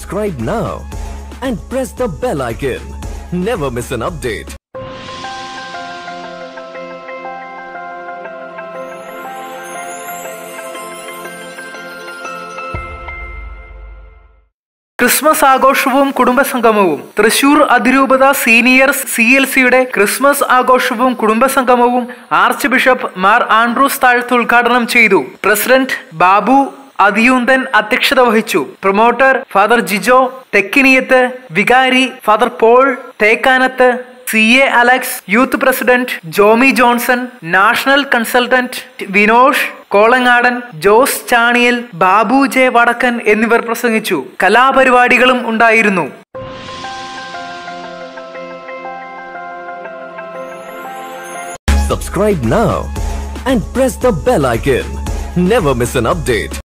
Subscribe now and press the bell icon. Never miss an update. Christmas ആഘോഷവും കുടുംബസംഗമവും തൃശൂർ അതിരൂപത senior C L സിയുടെ Christmas ആഘോഷവും കുടുംബസംഗമവും archbishop Mar Andrews Thazhath ഉദ്ഘാടനം ചെയ്തു പ്രസിഡന്റ് ബാബു അതിയൂന്തൻ അധ്യക്ഷത വഹിച്ചു പ്രൊമോട്ടർ ഫാദർ ജിജോ തെക്കിനിയത്ത് വികാരി father Paul Thekkanath C A Alex youth president Jomy Johnson national consultant Vinosh Kolangadan Jose Chaniyal Babu J Vadakkan എന്നിവർ പ്രസംഗിച്ചു കലാപരിപാടികളും ഉണ്ടായിരുന്നു Subscribe now and press the bell icon. Never miss an update.